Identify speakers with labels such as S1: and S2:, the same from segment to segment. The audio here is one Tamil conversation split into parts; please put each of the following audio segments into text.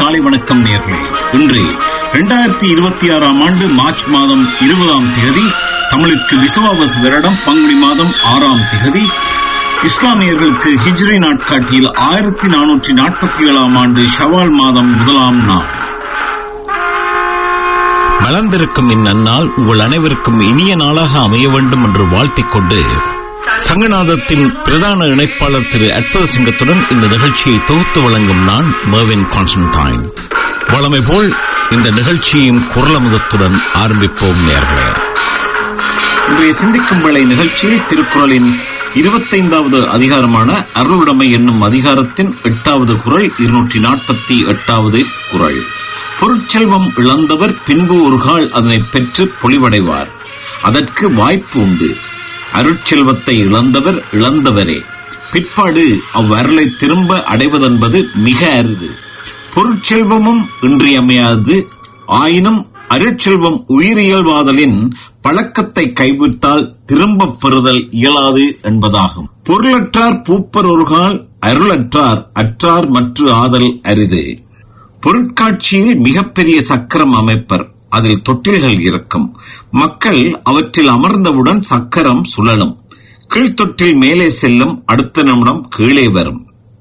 S1: காலை வணக்கம் நேர்களே இன்று இரண்டாயிரத்தி இருபத்தி ஆறாம் ஆண்டு மார்ச் மாதம் இருபதாம் திகதி தமிழுக்கு விசுவாவஸ் வருடம் பங்குனி மாதம் ஆறாம் திகதி இஸ்லாமியர்களுக்கு ஹிஜ்ரி நாட்காட்டியில் ஆயிரத்தி நானூற்றி நாற்பத்தி ஏழாம் ஆண்டு ஷவால் மாதம் முதலாம் நாள் மலர்ந்திருக்கும் இந்நன்னாள் உங்கள் அனைவருக்கும் இனிய நாளாக அமைய வேண்டும் என்று வாழ்த்திக் கொண்டு சங்கநாதத்தின் பிரதான இணைப்பாளர் திரு அற்புத சிங்கத்துடன் இந்த நிகழ்ச்சியை தொகுத்து வழங்கும் நான் மர்வின் கான்ஸ்டன்டைன் வளமை போல் இந்த நிகழ்ச்சியின் குரலமுதத்துடன் ஆரம்பிப்போம் நேர்களே இன்றைய சிந்திக்கும் வேளை நிகழ்ச்சியில் திருக்குறளின் இருபத்தைந்தாவது அதிகாரமான அருளுடைமை என்னும் அதிகாரத்தின் எட்டாவது குரல் இருநூற்றி நாற்பத்தி எட்டாவது குரல் பொருட்செல்வம் இழந்தவர் பின்பு ஒரு கால் அதனை பெற்று பொலிவடைவார் அதற்கு வாய்ப்பு உண்டு அருட்செல்வத்தை இழந்தவர் இழந்தவரே பிற்பாடு அவ்வரலை திரும்ப அடைவதென்பது மிக அரிது பொருட்செல்வமும் இன்றியமையாது ஆயினும் அருட்செல்வம் உயிரியல்வாதலின் பழக்கத்தை கைவிட்டால் திரும்பப் பெறுதல் இயலாது என்பதாகும் பொருளற்றார் பூப்பர் ஒருகால் அருளற்றார் அற்றார் மற்ற ஆதல் அரிது பொருட்காட்சியில் மிகப்பெரிய சக்கரம் அமைப்பர் அதில் தொட்டில்கள் இருக்கும் மக்கள் அவற்றில் அமர்ந்தவுடன் சக்கரம் சுழலும் கீழ்த்தொட்டில் மேலே செல்லும் அடுத்த நிமிடம் கீழே வரும்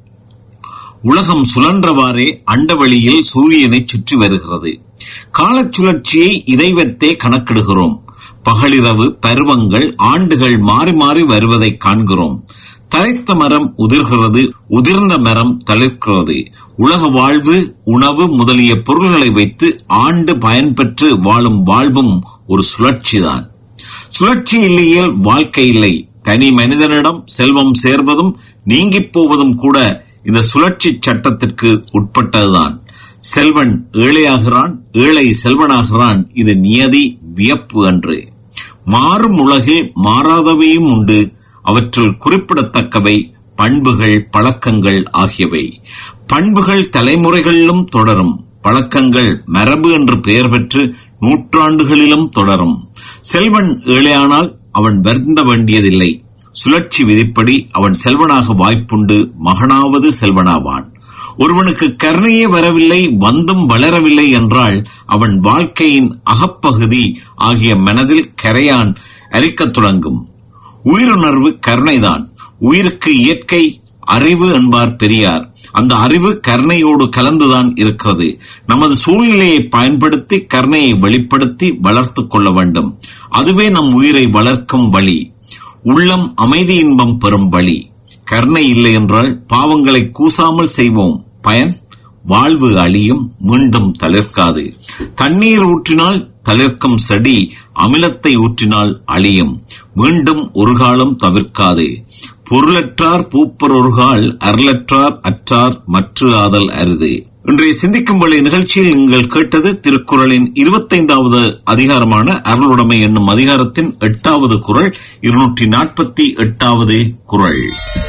S1: உலகம் சுழன்றவாறே அண்டவெளியில் சூரியனை சுற்றி வருகிறது காலச் சுழற்சியை இதை வைத்தே கணக்கிடுகிறோம் பகலிரவு பருவங்கள் ஆண்டுகள் மாறி மாறி வருவதை காண்கிறோம் தலைத்த மரம் உதிர்கிறது உதிர்ந்த மரம் தளிர்க்கிறது உலக வாழ்வு உணவு முதலிய பொருள்களை வைத்து ஆண்டு பயன்பெற்று வாழும் வாழ்வும் ஒரு சுழற்சிதான் சுழற்சி இல்லையேல் வாழ்க்கை இல்லை தனி மனிதனிடம் செல்வம் சேர்வதும் நீங்கிப் போவதும் கூட இந்த சுழற்சி சட்டத்திற்கு உட்பட்டதுதான் செல்வன் ஏழையாகிறான் ஏழை செல்வனாகிறான் இது நியதி வியப்பு அன்று மாறும் உலகில் மாறாதவையும் உண்டு அவற்றுள் குறிப்பிடத்தக்கவை பண்புகள் பழக்கங்கள் ஆகியவை பண்புகள் தலைமுறைகளிலும் தொடரும் பழக்கங்கள் மரபு என்று பெயர் பெற்று நூற்றாண்டுகளிலும் தொடரும் செல்வன் ஏழையானால் அவன் வருந்த வேண்டியதில்லை சுழற்சி விதிப்படி அவன் செல்வனாக வாய்ப்புண்டு மகனாவது செல்வனாவான் ஒருவனுக்கு கருணையே வரவில்லை வந்தும் வளரவில்லை என்றால் அவன் வாழ்க்கையின் அகப்பகுதி ஆகிய மனதில் கரையான் அரிக்கத் தொடங்கும் உயிருணர்வு கருணைதான் உயிருக்கு இயற்கை அறிவு என்பார் பெரியார் அந்த அறிவு கருணையோடு கலந்துதான் இருக்கிறது நமது சூழ்நிலையை பயன்படுத்தி கருணையை வெளிப்படுத்தி வளர்த்து கொள்ள வேண்டும் அதுவே நம் உயிரை வளர்க்கும் வழி உள்ளம் அமைதி இன்பம் பெறும் வழி கருணை இல்லை என்றால் பாவங்களை கூசாமல் செய்வோம் பயன் வாழ்வு அழியும் மீண்டும் தளிர்க்காது தண்ணீர் ஊற்றினால் தளிர்க்கும் செடி அமிலத்தை ஊற்றினால் அழியும் மீண்டும் ஒரு காலம் தவிர்க்காது பொருளற்றார் பூப்பர் ஒருகால் அருளற்றார் அற்றார் மற்ற ஆதல் அருது இன்றைய சிந்திக்கும் வழி நிகழ்ச்சியில் நீங்கள் கேட்டது திருக்குறளின் இருபத்தைந்தாவது அதிகாரமான அருளுடைமை என்னும் அதிகாரத்தின் எட்டாவது குரல் இருநூற்றி நாற்பத்தி எட்டாவது குரல்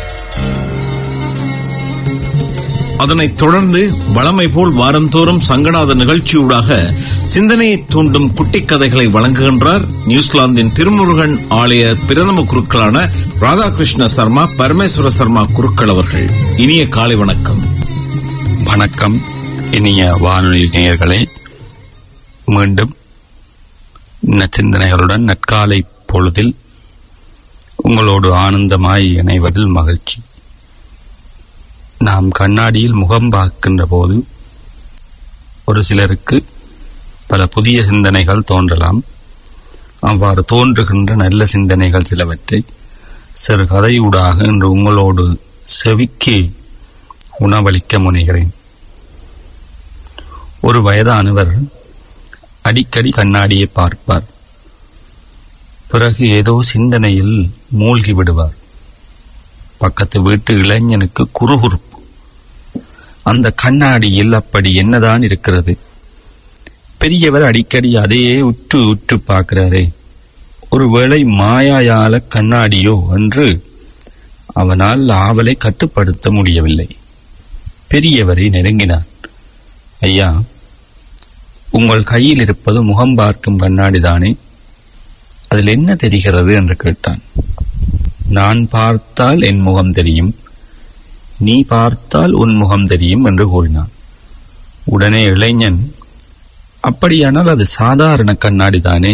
S1: அதனைத் தொடர்ந்து வளமை போல் வாரந்தோறும் சங்கநாத நிகழ்ச்சியூடாக சிந்தனையை தூண்டும் குட்டிக் கதைகளை வழங்குகின்றார் நியூசிலாந்தின் திருமுருகன் ஆலய பிரதம குருக்களான ராதாகிருஷ்ண சர்மா பரமேஸ்வர சர்மா குருக்கள் அவர்கள் இனிய காலை வணக்கம்
S2: வணக்கம் இனிய வானொலி நேயர்களே மீண்டும் நச்சிந்தனைகளுடன் நற்காலை பொழுதில் உங்களோடு ஆனந்தமாய் இணைவதில் மகிழ்ச்சி நாம் கண்ணாடியில் முகம் பார்க்கின்ற போது ஒரு சிலருக்கு பல புதிய சிந்தனைகள் தோன்றலாம் அவ்வாறு தோன்றுகின்ற நல்ல சிந்தனைகள் சிலவற்றை சிறு கதையூடாக இன்று உங்களோடு செவிக்கு உணவளிக்க முனைகிறேன் ஒரு வயதானவர் அடிக்கடி கண்ணாடியை பார்ப்பார் பிறகு ஏதோ சிந்தனையில் மூழ்கி விடுவார் பக்கத்து வீட்டு இளைஞனுக்கு குறுகுறுப்பு அந்த கண்ணாடியில் அப்படி என்னதான் இருக்கிறது பெரியவர் அடிக்கடி அதையே உற்று உற்று பார்க்கிறாரே ஒருவேளை மாயாயால கண்ணாடியோ என்று அவனால் ஆவலை கட்டுப்படுத்த முடியவில்லை பெரியவரை நெருங்கினார் ஐயா உங்கள் கையில் இருப்பது முகம் பார்க்கும் கண்ணாடிதானே அதில் என்ன தெரிகிறது என்று கேட்டான் நான் பார்த்தால் என் முகம் தெரியும் நீ பார்த்தால் உன் முகம் தெரியும் என்று கூறினான் உடனே இளைஞன் அப்படியானால் அது சாதாரண கண்ணாடி தானே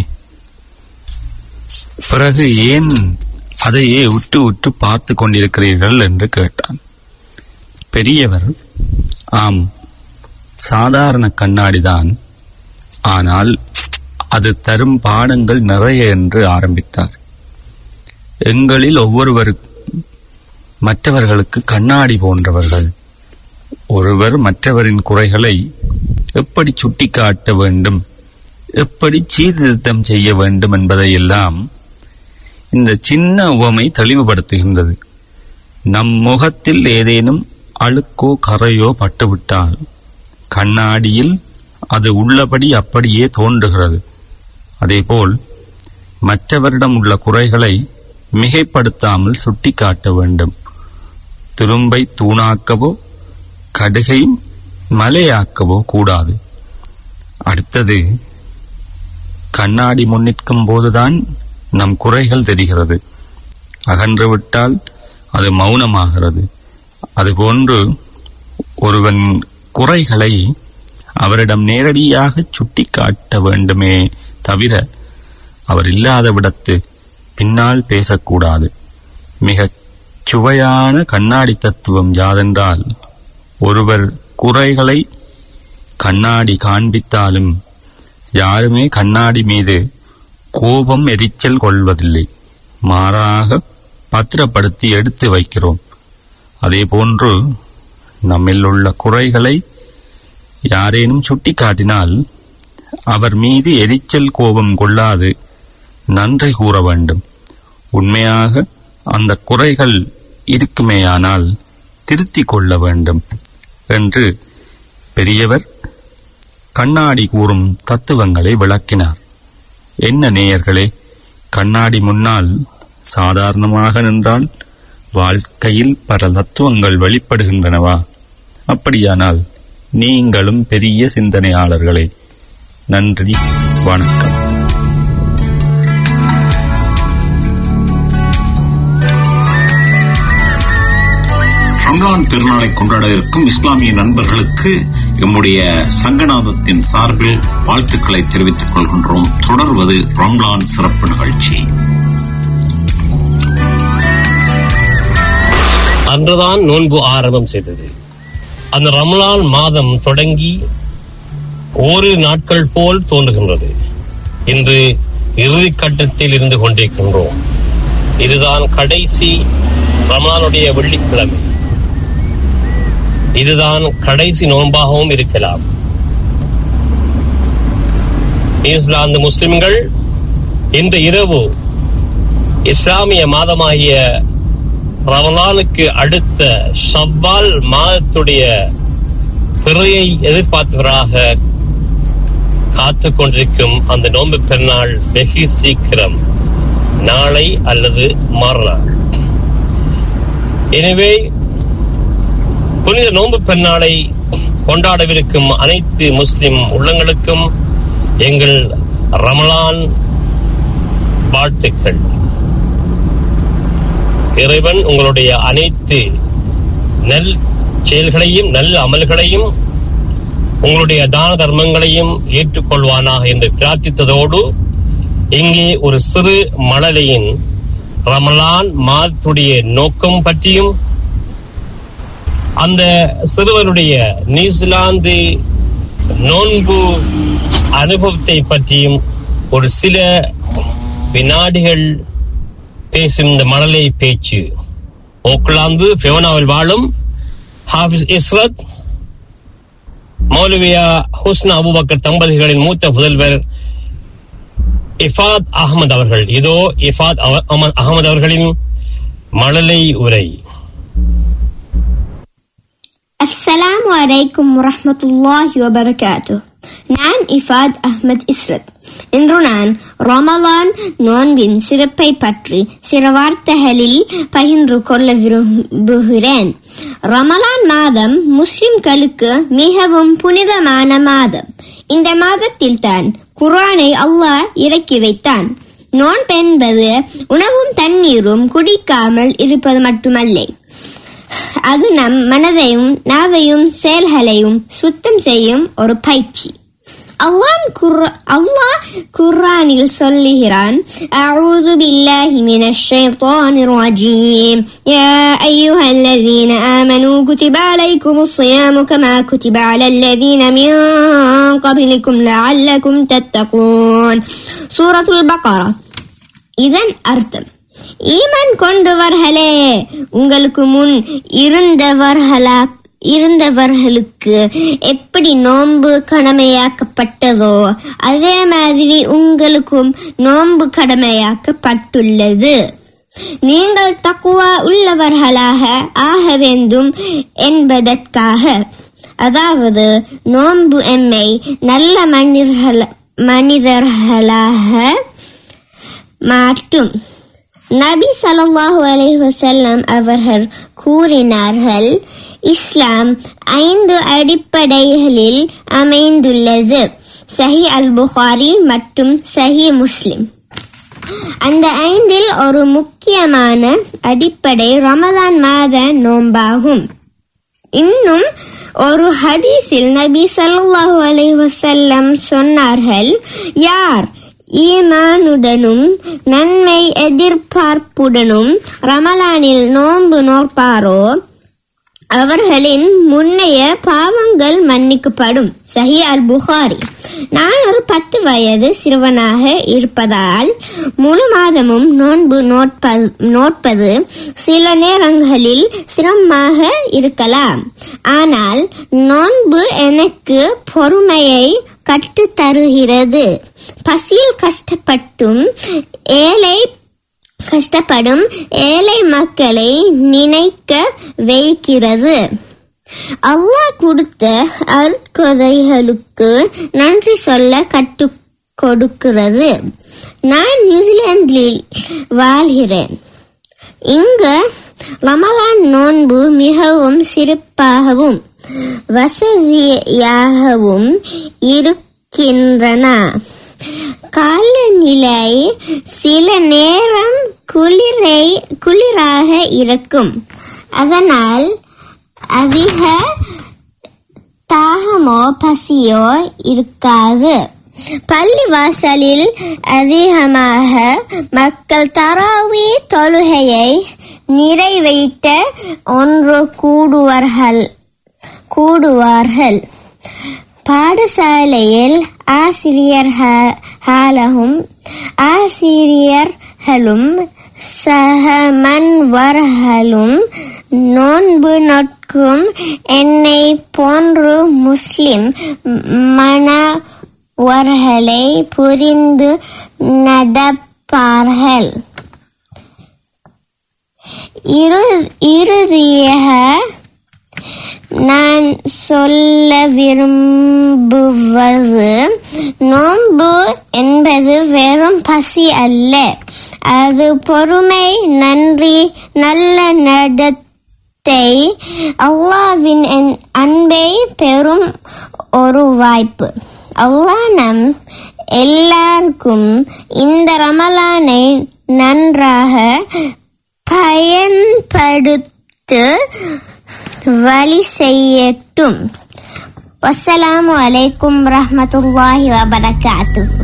S2: பிறகு ஏன் அதையே உற்று உற்று பார்த்து கொண்டிருக்கிறீர்கள் என்று கேட்டான் பெரியவர் ஆம் சாதாரண கண்ணாடிதான் ஆனால் அது தரும் பாடங்கள் நிறைய என்று ஆரம்பித்தார் எங்களில் ஒவ்வொருவர் மற்றவர்களுக்கு கண்ணாடி போன்றவர்கள் ஒருவர் மற்றவரின் குறைகளை எப்படி சுட்டிக்காட்ட வேண்டும் எப்படி சீர்திருத்தம் செய்ய வேண்டும் என்பதையெல்லாம் இந்த சின்ன உவமை தெளிவுபடுத்துகின்றது நம் முகத்தில் ஏதேனும் அழுக்கோ கரையோ பட்டுவிட்டால் கண்ணாடியில் அது உள்ளபடி அப்படியே தோன்றுகிறது அதேபோல் மற்றவரிடம் உள்ள குறைகளை மிகைப்படுத்தாமல் சுட்டிக்காட்ட வேண்டும் துரும்பை தூணாக்கவோ கடுகை மலையாக்கவோ கூடாது அடுத்தது கண்ணாடி முன்னிற்கும் போதுதான் நம் குறைகள் தெரிகிறது அகன்று விட்டால் அது மௌனமாகிறது அதுபோன்று ஒருவன் குறைகளை அவரிடம் நேரடியாக சுட்டிக்காட்ட வேண்டுமே தவிர அவர் இல்லாத விடத்து பின்னால் பேசக்கூடாது மிகச் சுவையான கண்ணாடி தத்துவம் யாதென்றால் ஒருவர் குறைகளை கண்ணாடி காண்பித்தாலும் யாருமே கண்ணாடி மீது கோபம் எரிச்சல் கொள்வதில்லை மாறாக பத்திரப்படுத்தி எடுத்து வைக்கிறோம் அதேபோன்று நம்மில் உள்ள குறைகளை யாரேனும் சுட்டிக்காட்டினால் அவர் மீது எரிச்சல் கோபம் கொள்ளாது நன்றி கூற வேண்டும் உண்மையாக அந்த குறைகள் இருக்குமேயானால் திருத்திக் கொள்ள வேண்டும் என்று பெரியவர் கண்ணாடி கூறும் தத்துவங்களை விளக்கினார் என்ன நேயர்களே கண்ணாடி முன்னால் சாதாரணமாக நின்றால் வாழ்க்கையில் பல தத்துவங்கள் வெளிப்படுகின்றனவா அப்படியானால் நீங்களும் பெரிய சிந்தனையாளர்களே நன்றி வணக்கம்
S1: ரம்லான் திருநாளை கொண்டாட இருக்கும் இஸ்லாமிய நண்பர்களுக்கு எம்முடைய சங்கநாதத்தின் சார்பில் வாழ்த்துக்களை தெரிவித்துக் கொள்கின்றோம் தொடர்வது ரம்லான் சிறப்பு நிகழ்ச்சி
S3: அன்றுதான் நோன்பு ஆரம்பம் செய்தது அந்த ரமலான் மாதம் தொடங்கி ஓரிரு நாட்கள் போல் தோன்றுகின்றது இன்று இறுதி கட்டத்தில் இருந்து கொண்டிருக்கின்றோம் இதுதான் கடைசி ரமலானுடைய வெள்ளிக்கிழமை இதுதான் கடைசி நோன்பாகவும் இருக்கலாம் நியூசிலாந்து முஸ்லிம்கள் இன்று இரவு இஸ்லாமிய மாதமாகிய ரமலானுக்கு அடுத்த ஷவ்வால் மாதத்துடைய பிறையை எதிர்பார்த்தவராக காத்து கொண்டிருக்கும் அந்த நோன்பு பெருநாள் வெகு சீக்கிரம் நாளை அல்லது மறுநாள் எனவே புனித நோன்பு பெருநாளை கொண்டாடவிருக்கும் அனைத்து முஸ்லிம் உள்ளங்களுக்கும் எங்கள் ரமலான் வாழ்த்துக்கள் இறைவன் உங்களுடைய அனைத்து நல் செயல்களையும் நல்ல அமல்களையும் உங்களுடைய தான தர்மங்களையும் ஏற்றுக்கொள்வானாக என்று பிரார்த்தித்ததோடு இங்கே ஒரு சிறு மழலையின் ரமலான் மாதத்துடைய நோக்கம் பற்றியும் அந்த சிறுவனுடைய நியூசிலாந்து நோன்பு அனுபவத்தை பற்றியும் ஒரு சில வினாடிகள் பேசும் இந்த மழலை பேச்சு ஓக்லாந்து பெவனாவில் வாழும் ஹாஃபிஸ் இஸ்ரத் மௌலவியா ஹுஸ்னா அபுபக்கர் தம்பதிகளின் மூத்த புதல்வர் இஃபாத் அகமது அவர்கள் இதோ இஃபாத் அவ- அம- அகமது அவர்களின் மழலை உரை
S4: அஸ்ஸலாமு அலைக்கும் வரஹ்மத்துல்லாஹி வபரகாத்து நான் இஃபாத் அஹ்மத் இஸ்ரத் இன்று நான் ரமலான் நோன்பின் சிறப்பை பற்றி சில வார்த்தைகளில் பகிர்ந்து கொள்ள விரும்புகிறேன் ரமலான் மாதம் முஸ்லிம்களுக்கு மிகவும் புனிதமான மாதம் இந்த மாதத்தில் தான் குர்ஆனை அல்லாஹ் இறக்கி வைத்தான் நோன்பென்பது உணவும் தண்ணீரும் குடிக்காமல் இருப்பது மட்டுமல்ல அது நம் மனதையும் நாவையும் செயல்களையும் சுத்தம் செய்யும் ஒரு பயிற்சி அல்லாஹ் குர்- அல்லாஹ் குர்ஆனில் சொல்லுகிறான் أعوذ بالله من الشيطان الرجيم يا أيها الذين آمنوا كتب عليكم الصيام كما كتب على الذين من قبلكم لعلكم تتقون سورة البقرة இதன் அர்த்தம் ஈமான் கொண்டவர்களே உங்களுக்கு முன் இருந்தவர்களா இருந்தவர்களுக்கு எப்படி நோன்பு கடமையாக்கப்பட்டதோ அதே மாதிரி உங்களுக்கும் நோன்பு கடமையாக்கப்பட்டுள்ளது நீங்கள் தக்குவா உள்ளவர்களாக ஆக வேண்டும் என்பதற்காக அதாவது நோன்பு எம்மை நல்ல மனிதர்கள் மனிதர்களாக மாட்டும் நபி ஸல்லல்லாஹு அலைஹி வஸல்லம் அவர்கள் கூறினார்கள் இஸ்லாம் ஐந்து அடிப்படைகளில் அமைந்துள்ளது சஹி அல் புகாரி மற்றும் சஹி முஸ்லிம் அந்த ஐந்தில் ஒரு முக்கியமான அடிப்படை ரமலான் மாத நோம்பாகும் இன்னும் ஒரு ஹதீஸில் நபி ஸல்லல்லாஹு அலைஹி வஸல்லம் சொன்னார்கள் யார் ஈமானுடனும் நன்மை எதிர்பார்ப்புடனும் ரமலானில் நோன்பு நோற்பாரோ அவர்களின் முன்னைய பாவங்கள் மன்னிக்கப்படும் சஹி அல் புகாரி நான் ஒரு பத்து வயது சிறுவனாக இருப்பதால் முழு மாதமும் நோன்பு நோட்பது நோட்பது சில நேரங்களில் சிரமமாக இருக்கலாம் ஆனால் நோன்பு எனக்கு பொறுமையை கற்றுத் தருகிறது பசியில் கஷ்டப்பட்டும் ஏழை கஷ்டப்படும் ஏழை மக்களை நினைக்க வைக்கிறது அல்லாஹ் கொடுத்த அற்கொதைகளுக்கு நன்றி சொல்ல கற்றுக் கொடுக்கிறது நான் நியூசிலாந்தில் வாழ்கிறேன் இங்கு ரமலான் நோன்பு மிகவும் சிறப்பாகவும் வசதியாகவும் இருக்கின்றன காலநிலை சில நேரம் குளிரை குளிராக இருக்கும் அதனால் அதிக தாகமோ பசியோ இருக்காது பள்ளிவாசலில் அதிகமாக மக்கள் தராவி தொழுகையை நிறைவேற்ற ஒன்று கூடுவார்கள் கூடுவார்கள் பாடசாலையில் ஆசிரியர்களும் ஆசிரியர்களும் சகமன்வர்களும் நோன்பு நோட்கும் என்னை போன்று முஸ்லிம் மனவர்களை புரிந்து நடப்பார்கள் இறு- இறுதியாக நான் சொல்ல விரும்புவது நோன்பு என்பது வெறும் பசி அல்ல அது பொறுமை நன்றி நல்ல நடத்தை அல்லாவின் அன்- அன்பை பெறும் ஒரு வாய்ப்பு அல்லாஹ் நம் எல்லாருக்கும் இந்த ரமலானை நன்றாக பயன்படுத்த வழி செய்யட்டும் வஸ்ஸலாமு அலைக்கும் ரஹ்மத்துல்லாஹி வபரகாத்துஹு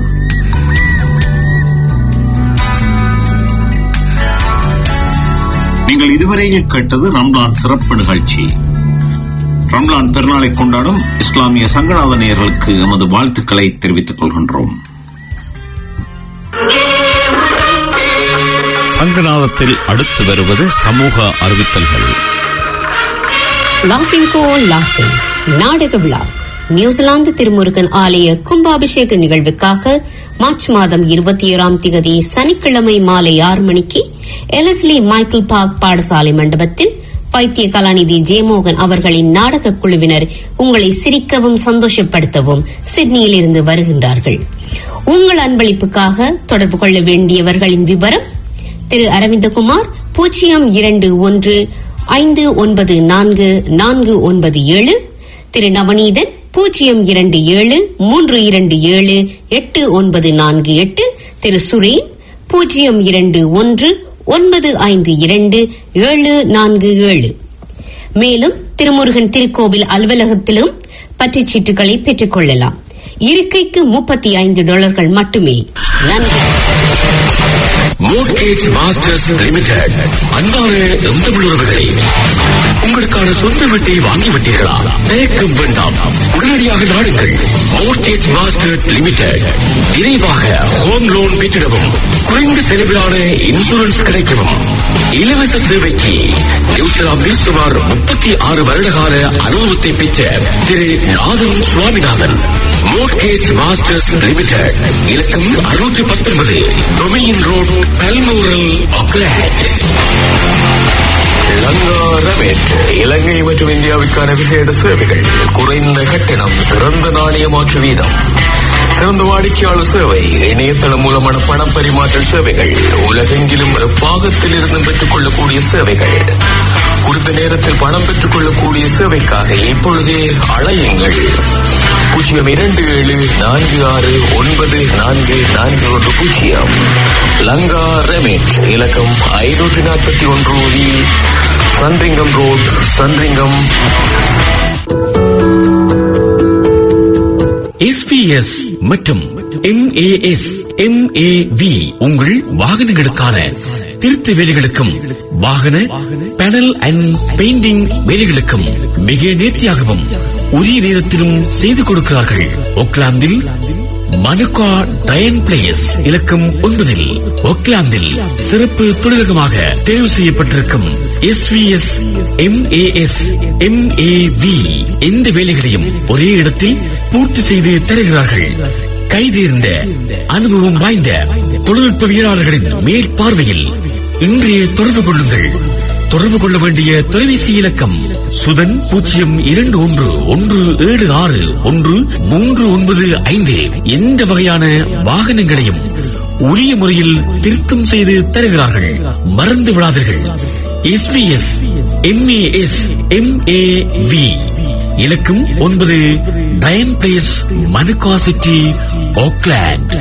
S1: நீங்கள் இதுவரையில் கேட்டது ரம்லான் சிறப்பு நிகழ்ச்சி ரம்லான் பெருநாளை கொண்டாடும் இஸ்லாமிய சங்கநாத நேயர்களுக்கு எமது வாழ்த்துக்களை தெரிவித்துக் கொள்கின்றோம் சங்கநாதத்தில் அடுத்து வருவது சமூக அறிவித்தல்கள்
S5: லாஃபிங் கோ லாஃபிங் நாடக விழா நியூசிலாந்து திருமுருகன் ஆலய கும்பாபிஷேக நிகழ்வுக்காக மார்ச் மாதம் இருபத்தி ஏழாம் திகதி சனிக்கிழமை மாலை ஆறு மணிக்கு எலஸ்லி மைக்கேல் பார்க் பாடசாலை மண்டபத்தில் வைத்திய கலாநிதி ஜெயமோகன் அவர்களின் நாடக குழுவினர் உங்களை சிரிக்கவும் சந்தோஷப்படுத்தவும் சிட்னியில் இருந்து வருகின்றார்கள் உங்கள் அன்பளிப்புக்காக தொடர்பு கொள்ள வேண்டியவர்களின் விவரம் திரு அரவிந்தகுமார் பூஜ்ஜியம் இரண்டு ஒன்று ஐந்து ஒன்பது நான்கு நான்கு ஒன்பது ஏழு திரு நவநீதன் பூஜ்ஜியம் இரண்டு ஏழு மூன்று இரண்டு ஏழு எட்டு ஒன்பது நான்கு எட்டு திரு சுரேன் பூஜ்ஜியம் இரண்டு ஒன்று ஒன்பது ஐந்து இரண்டு ஏழு நான்கு ஏழு மேலும் திருமுருகன் திருக்கோவில் அலுவலகத்திலும் பற்றுச்சீட்டுகளை பெற்றுக் கொள்ளலாம் இருக்கைக்கு முப்பத்தி ஐந்து டாலர்கள் மட்டுமே நன்றி
S6: மோர்கேஜ் மாஸ்டர்ஸ் லிமிடெட் அன்பான எந்தமிழுறவுகளே உங்களுக்கான சொந்த வீட்டை வாங்கி விட்டீர்களா தயக்கம் வேண்டாம் உடனடியாக நாடுங்கள் மோர்கேஜ் மாஸ்டர் லிமிடெட் விரைவாக ஹோம் லோன் பெற்றிடவும் குறைந்த செலவிலான இன்சூரன்ஸ் கிடைக்கவும் இலவச சேவைக்கு நியூசிலாந்தில் சுமார் முப்பத்தி ஆறு வருடகால அனுபவத்தை பெற்ற திரு Nathan Swaminathan mortgage masters limited இலக்கம் அறுநூற்றி பத்தொன்பது டொமியின் ரோட் கல்மூரல் ஒக்லாட் லங்காரமேட் இலங்கை மற்றும் இந்தியாவுக்கான விசேட சேவைகள் குறைந்த கட்டணம் சிறந்த நாணய மாற்று வீதம் சிறந்த வாடிக்கையாளர் சேவை இணையதளம் மூலமான பண பரிமாற்ற சேவைகள் உலகெங்கிலும் எப்பாகத்தில் இருந்து பெற்றுக் கொள்ளக்கூடிய சேவைகள் குறித்த நேரத்தில் பணம் பெற்றுக் கொள்ளக்கூடிய சேவைக்காக இப்பொழுதே அழையுங்கள் பூஜ்ஜியம் இரண்டு ஏழு நான்கு ஆறு ஒன்பது நான்கு நான்கு ஒன்று பூஜ்ஜியம் லங்கா ரெமிட் இலக்கம் ஐநூற்றி நாற்பத்தி ஒன்று வி சன்ரிங்கம் ரோட் சன்ரிங்கம்
S1: எஸ்பிஎஸ் மற்றும் எம்ஏஎஸ் எம்ஏவி உங்கள் வாகனங்களுக்கான திருத்த வேலைகளுக்கும் வாகன பேனல் அண்ட் பெயிண்டிங் வேலைகளுக்கும் மிக நேர்த்தியாகவும் உரிய நேரத்திலும் செய்து கொடுக்கிறார்கள் ஒக்லாந்தில் மனுகா டயன் பிளேஸ் இலக்கம் ஒன்பதில் ஒக்லாந்தில் சிறப்பு தொழிலகமாக தேர்வு செய்யப்பட்டிருக்கும் எஸ்விஎஸ் எம்ஏஎஸ் எம்ஏவி எந்த வேலைகளையும் ஒரே இடத்தில் பூர்த்தி செய்து தருகிறார்கள் கைதேர்ந்த அனுபவம் வாய்ந்த தொழில்நுட்பவியலாளர்களின் மேற்பார்வையில் இன்றைய தொடர்பு கொள்ளுங்கள் தொடர்பு கொள்ள வேண்டிய தொலைபேசி இலக்கம் சுதன் பூஜ்ஜியம் இரண்டு ஒன்று ஒன்று ஏழு ஆறு ஒன்று மூன்று ஒன்பது ஐந்து எந்த வகையான வாகனங்களையும் உரிய முறையில் திருத்தம் செய்து தருகிறார்கள் மறந்து விடாதீர்கள் எஸ்பிஎஸ் எம்ஏஎஸ் எம்ஏவி இலக்கம் ஒன்பது Dion place Manukau city Auckland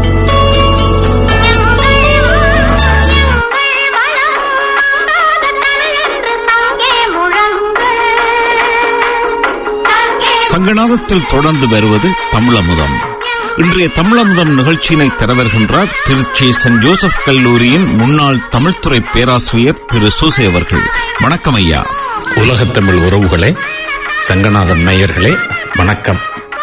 S7: சங்கநாதத்தில் தொடர்ந்து வருவது தமிழமுதம் இன்றைய தமிழமுதம் நிகழ்ச்சியினை தரவருகின்றார் திருச்சி சென்ட் ஜோசப் கல்லூரியின் முன்னாள் தமிழ்துறை பேராசிரியர் திரு சூசை அவர்கள் வணக்கம் ஐயா
S8: உலகத்தமிழ் உறவுகளே சங்கநாதன் நேயர்களே வணக்கம்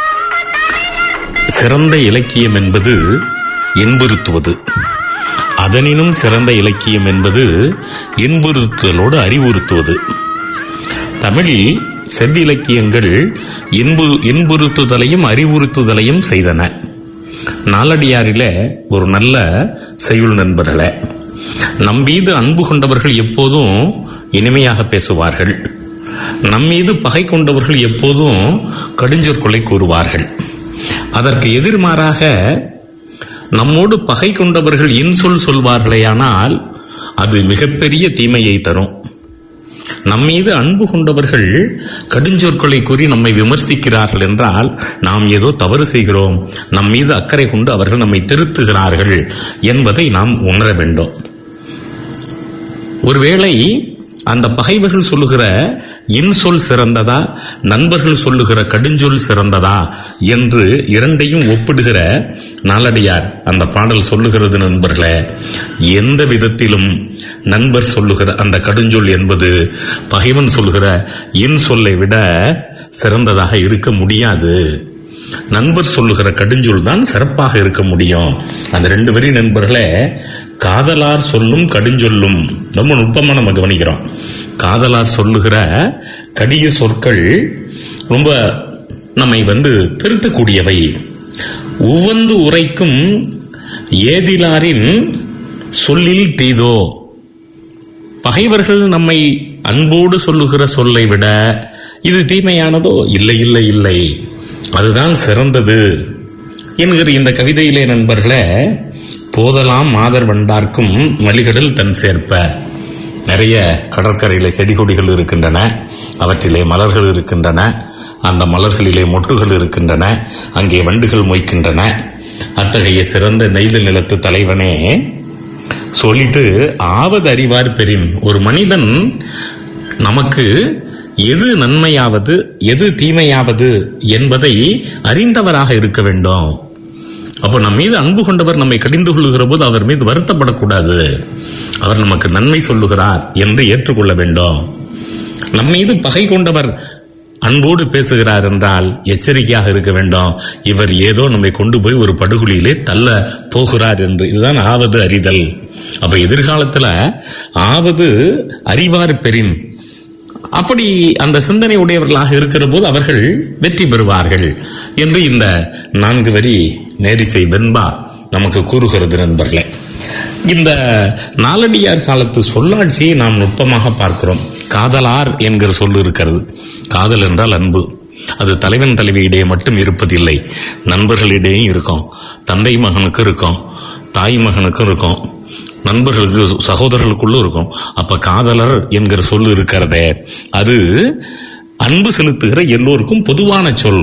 S8: சிறந்த இலக்கியம் என்பது இன்புறுத்துவது அதனினும் சிறந்த இலக்கியம் என்பது இன்புறுத்துதலோடு அறிவுறுத்துவது தமிழில் செவ்விலக்கியங்கள் இன்பு இன்புறுத்துதலையும் அறிவுறுத்துதலையும் செய்தன நாலடியாரில ஒரு நல்ல செய்யுள் நண்பர்களே நம் மீது அன்பு கொண்டவர்கள் எப்போதும் இனிமையாக பேசுவார்கள் நம் மீது பகை கொண்டவர்கள் எப்போதும் கடுஞ்சொற்கொலை கூறுவார்கள் அதற்கு எதிர்மாறாக நம்மோடு பகை கொண்டவர்கள் இன்சொல் சொல்வார்களேயானால் அது மிகப்பெரிய தீமையை தரும் நம் மீது அன்பு கொண்டவர்கள் கடுஞ்சொற்களை கூறி நம்மை விமர்சிக்கிறார்கள் என்றால் நாம் ஏதோ தவறு செய்கிறோம் நம் மீது அக்கறை கொண்டு அவர்கள் நம்மை திருத்துகிறார்கள் என்பதை நாம் உணர வேண்டும் ஒருவேளை அந்த பகைவர்கள் சொல்லுகிற இன்சொல் சிறந்ததா நண்பர்கள் சொல்லுகிற கடுஞ்சொல் சிறந்ததா என்று இரண்டையும் ஒப்பிடுகிற நாளடியார் அந்த பாடல் சொல்லுகிறது நண்பர்களே எந்த விதத்திலும் நண்பர் சொல்லுகிற அந்த கடுஞ்சொல் என்பது பகைவன் சொல்லுகிற இன்சொல்லை விட சிறந்ததாக இருக்க முடியாது நண்பர் சொல்லுகிற கடுஞ்சொல் தான் சிறப்பாக இருக்க முடியும் அந்த ரெண்டு வரி நண்பர்களே காதலார் சொல்லும் கடுஞ்சொல்லும் ரொம்ப நுட்பமா நம்ம கவனிக்கிறோம் காதலார் சொல்லுகிற கடிய சொற்கள் ரொம்ப நம்மை வந்து திருத்தக்கூடியவை உவந்து உரைக்கும் ஏதிலாரின் சொல்லில் தீதோ பகைவர்கள் நம்மை அன்போடு சொல்லுகிற சொல்லை விட இது தீமையானதோ இல்லை இல்லை இல்லை அதுதான் சிறந்தது என்கிற இந்த கவிதையிலே நண்பர்களே போதலாம் மாதர் வண்டார்க்கும் மலிகடல் தன் சேர்ப்ப நிறைய கடற்கரையில செடி கொடிகள் இருக்கின்றன அவற்றிலே மலர்கள் இருக்கின்றன அந்த மலர்களிலே மொட்டுகள் இருக்கின்றன அங்கே வண்டுகள் மொய்க்கின்றன அத்தகைய சிறந்த நெய்தல் நிலத்து தலைவனே சொல்லிட்டு ஆவது அறிவார் பெறின் ஒரு மனிதன் நமக்கு எது நன்மையாவது எது தீமையாவது என்பதை அறிந்தவராக இருக்க வேண்டும் அப்போ நம் மீது அன்பு கொண்டவர் நம்மை கடிந்து கொள்ளுகிற போது அவர் மீது வருத்தப்படக்கூடாது அவர் நமக்கு நன்மை சொல்லுகிறார் என்று ஏற்றுக்கொள்ள வேண்டும் நம் மீது பகை கொண்டவர் அன்போடு பேசுகிறார் என்றால் எச்சரிக்கையாக இருக்க வேண்டும் இவர் ஏதோ நம்மை கொண்டு போய் ஒரு படுகொலியிலே தள்ள போகிறார் என்று இதுதான் ஆவது அறிதல் அப்ப எதிர்காலத்துல ஆவது அறிவார் பெறின் அப்படி அந்த சிந்தனை உடையவர்களாக இருக்கிற போது அவர்கள் வெற்றி பெறுவார்கள் என்று இந்த நான்கு வரி நேரிசை வெண்பா நமக்கு கூறுகிறது நண்பர்களே இந்த நாலடியார் காலத்து சொல்லாட்சியை நாம் நுட்பமாக பார்க்கிறோம் காதலார் என்கிற சொல் இருக்கிறது காதல் என்றால் அன்பு அது தலைவன் தலைவியிடையே மட்டும் இருப்பதில்லை நண்பர்களிடையே இருக்கும் தந்தை மகனுக்கு இருக்கும் தாய் மகனுக்கும் இருக்கும் நண்பர்களுக்கு சகோதரர்களுக்குள்ளும் இருக்கும் அப்ப காதலர் என்கிற சொல் இருக்கிறதே அது அன்பு செலுத்துகிற எல்லோருக்கும் பொதுவான சொல்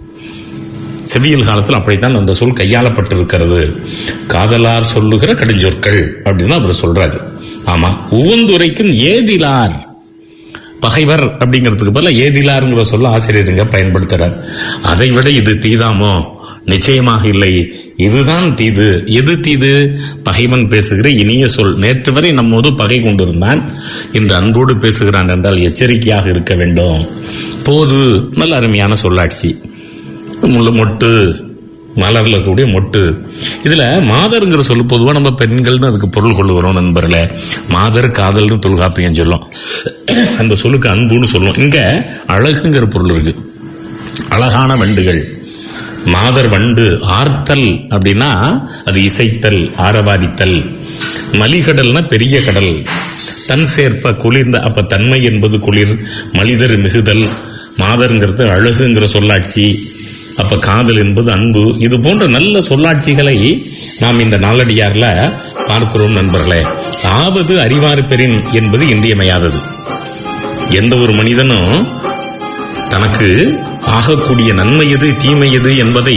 S8: செவியல் காலத்தில் அப்படித்தான் அந்த சொல் கையாளப்பட்டிருக்கிறது காதலார் சொல்லுகிற கடுஞ்சொற்கள் அப்படின்னு அவர் சொல்றாரு ஆமா ஒவ்வொன்றுரைக்கும் ஏதிலார் பகைவர் அப்படிங்கிறதுக்கு பதிலா ஏதிலாருங்கிற சொல்ல ஆசிரியருங்க பயன்படுத்துறார் அதை விட இது தீதாமோ நிச்சயமாக இல்லை இதுதான் தீது எது தீது பகைவன் பேசுகிற இனிய சொல் நேற்று வரை நம்மோடு பகை கொண்டிருந்தான் இன்று அன்போடு பேசுகிறான் என்றால் எச்சரிக்கையாக இருக்க வேண்டும் போது நல்ல அருமையான சொல்லாட்சி முள்ள மொட்டு மலர்ல கூடிய மொட்டு இதுல மாதருங்கிற சொல்லு பொதுவா நம்ம பெண்கள்னு அதுக்கு பொருள் கொள்ளுகிறோம் நண்பர்களே மாதர் காதல்னு தொல்காப்பியம் சொல்லும் அந்த சொல்லுக்கு அன்புன்னு சொல்லும் இங்க அழகுங்கிற பொருள் இருக்கு அழகான வண்டுகள் மாதர் வண்டு ஆர்த்தல் அப்படின்னா அது இசைத்தல் ஆரவாதித்தல் மலிகடல்னா பெரிய கடல் தன் சேர்ப்ப குளிர்ந்த அப்ப தன்மை என்பது குளிர் மலிதர் மிகுதல் மாதர்ங்கிறது அழகுங்கிற சொல்லாட்சி அப்ப காதல் என்பது அன்பு இது போன்ற நல்ல சொல்லாட்சிகளை நாம் இந்த நாளடியார்ல பார்க்கிறோம் நண்பர்களே ஆவது அறிவாறு பெறின் என்பது இன்றியமையாதது எந்த ஒரு மனிதனும் தனக்கு ஆகக்கூடிய நன்மை எது தீமை எது என்பதை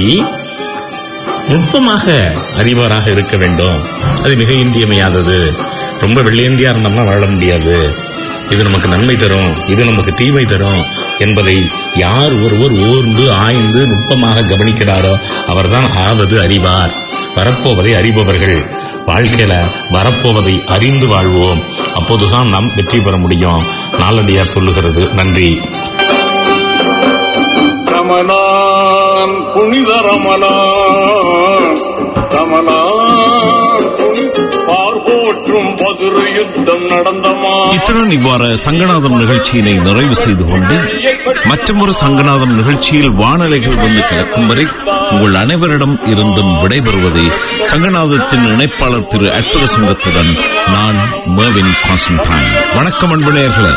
S8: நுட்பமாக அறிவாராக இருக்க வேண்டும் அது மிக இன்றியமையாதது ரொம்ப வெள்ளையந்தியா இருந்தோம்னா வாழ முடியாது இது நமக்கு நன்மை தரும் இது நமக்கு தீமை தரும் என்பதை யார் ஒருவர் ஓர்ந்து ஆய்ந்து நுட்பமாக கவனிக்கிறாரோ அவர்தான் ஆவது அறிவார் வரப்போவதை அறிபவர்கள் வாழ்க்கையில வரப்போவதை அறிந்து வாழ்வோம் அப்போதுதான் நாம் வெற்றி பெற முடியும் நாளடியார் சொல்லுகிறது நன்றி
S9: ரமலான் புனித ரமலான் ரமலான் புனி பார்போற்றும் பதிரு யுத்தம் நடந்தமா
S1: இத்துடன் இவ்வாறு சங்கநாதம் நிகழ்ச்சியினை நிறைவு செய்து கொண்டு மற்றொரு சங்கநாதம் நிகழ்ச்சியில் வானலைகள் வந்து கிடக்கும் வரை உங்கள் அனைவரிடம் இருந்தும் விடைபெறுவது சங்கநாதத்தின் இணைப்பாளர் திரு அற்புத சிங்கத்துடன் நான் மேவின் கான்ஸ்டன்டைன் வணக்கம் அன்பு நேயர்களே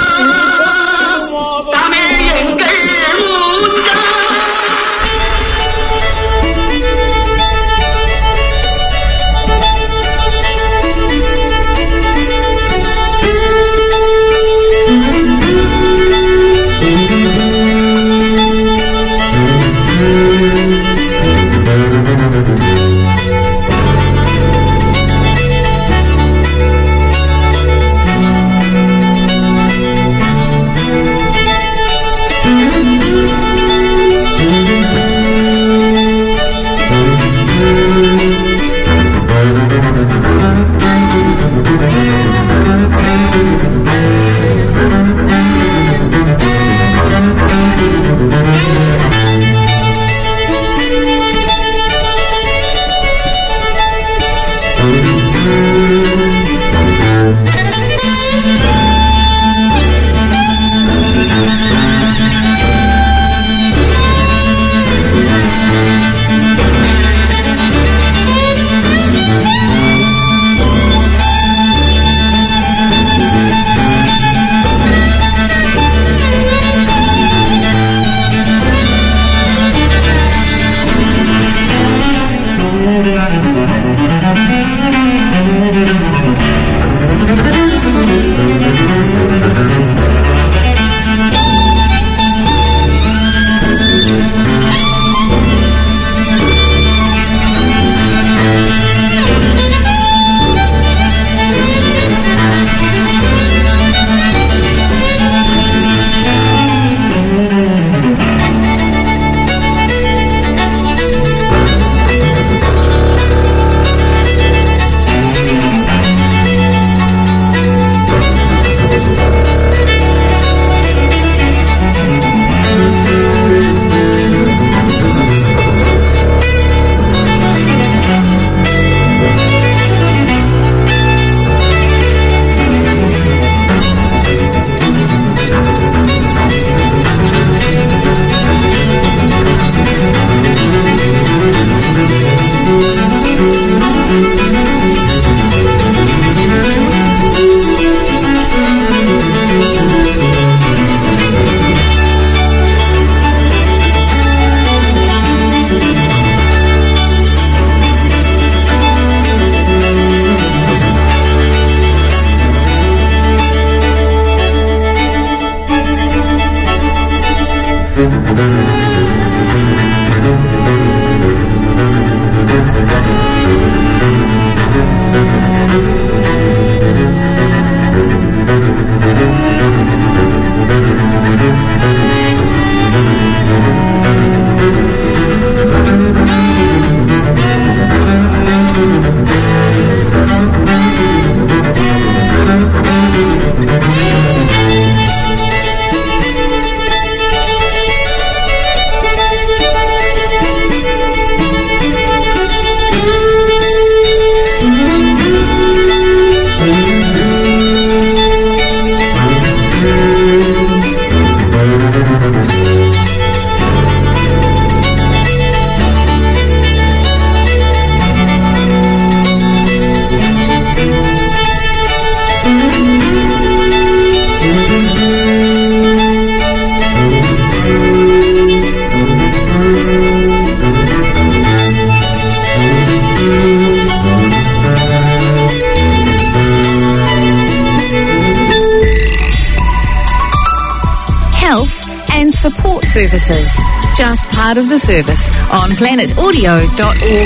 S10: Health and support services. Just part of the service on planetaudio.org.nz.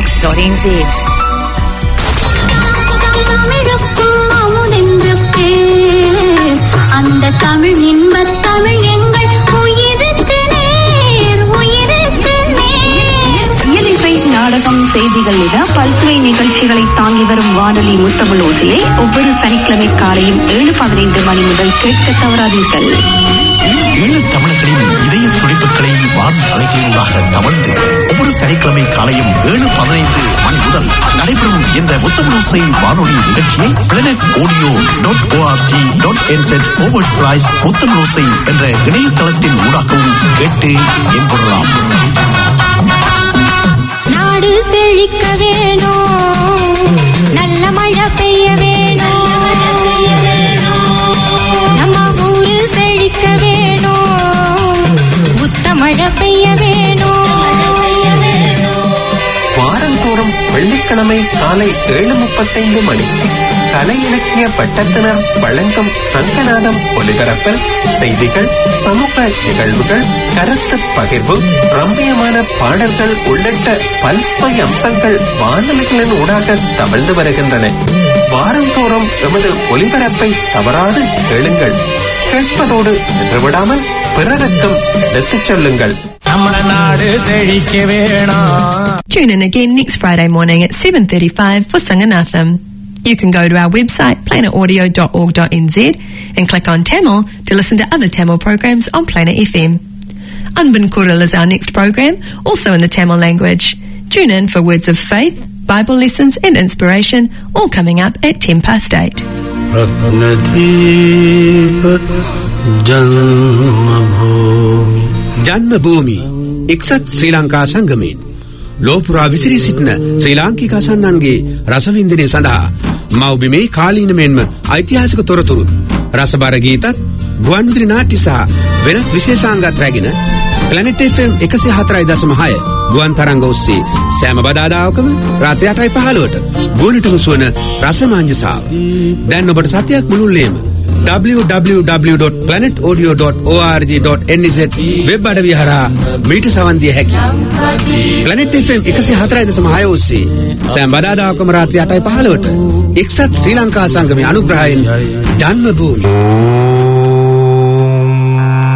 S11: தமிழுக்கும் அமுதென்று பேர். அந்த தமிழ் இன்பத் தமிழ் எங்கள் உயிருக்கு நேர் உயிருக்கு நேர்
S12: இயலிசை நாடகம் செய்திகள் என பல்துறை நிகழ்ச்சிகளை தாங்கி வரும் வானொலி முத்தமிழ் ஓசையை ஒவ்வொரு சனிக்கிழமை காலையும் ஏழு பதினைந்து மணி முதல் கேட்க தவறாதீர்கள்
S6: ஏழு தமிழர்களின் இதய துடிப்புகளை வான் அலைகளினூடாக தவழ்ந்து ஒவ்வொரு சனிக்கிழமை காலையும் ஏழு பதினைந்து மணி முதல் நடைபெறும் இந்த முத்தமிழோசை வானொலி நிகழ்ச்சியை planet audio dot O R G dot N Z ஓவர் ஸ்லாய்ஸ் முத்தமிழோசை என்ற இணையதளத்தின் ஊடாகவும் கேட்டு என்பொருளாம்
S11: நாடு செழிக்க வேணும் நல்ல மழை பெய்ய வேணும் நம்ம ஊரு செழிக்க வேணும் புத்த மழை பெய்ய வேணும்
S13: வாரந்தோறும் வெள்ளிக்கிழமை காலை ஏழு முப்பத்தைந்து மணிக்கு கலை இலக்கிய பட்டத்தினர் வழங்கும் சங்கநாதம் ஒலிபரப்பில் செய்திகள் சமூக நிகழ்வுகள் கருத்து பகிர்வு ரம்மியமான பாடல்கள் உள்ளிட்ட பல்சுவை அம்சங்கள் வானொலிகளின் ஊடாக தவழ்ந்து வருகின்றன வாரந்தோறும் எமது ஒலிபரப்பை தவறாது கேளுங்கள் கேட்பதோடு நின்று விடாமல் பிறருக்கும் எடுத்துச் சொல்லுங்கள்
S14: நம்ம நாடு செழிக்க வேணாம்
S15: Tune in again next Friday morning at 7.35 for Sanganatham. You can go to our website planetaudio.org.nz and click on Tamil to listen to other Tamil programs on Planet FM. Anban Kural is our next program, also in the Tamil language. Tune in for words of faith, Bible lessons and inspiration, all coming up at 10 past 8.
S16: ජන්මභූමි එක්සත් ශ්‍රී ලංකා සංගමයෙන් ලෝපුරා විසිරී සිටින ශ්‍රී ලාංකික අසන්නන්ගේ රසවින්දනය සඳහා මවබිමේ කාලීනමෙන්ම ඓතිහාසික තොරතුරුත් රසබර ගීතත් ගුවන්විදිරි නාට්‍ය සහ වෙනත් විශේෂාංගත් රැගෙන පලනෙට් FM එකසි හතරයි දසම හය ගුවන් තරංග ඔස්සේ සෑම බදාදාවකම රාත්‍රී අටයි පහළුවට ගුවනටම සුවන රසමාංජුසාව දැන් ඔබට සතියක් මුළුල්ලේම www.planetaudio.org.nz වෙබ් අඩවිය හරහා මීට සවන් දිය හැකියි. Planet FM 104.6 ඔස්සේ සෑම බදාදාකම රාත්‍රී 8:15ට එක්සත් ශ්‍රී ලංකා සංගමයේ අනුග්‍රහයෙන් ජන්ම භූමි.
S14: ජන්ම භූමි එක්සත් ශ්‍රී ලංකා සංගමයෙන් සිදු කරන සේවයක්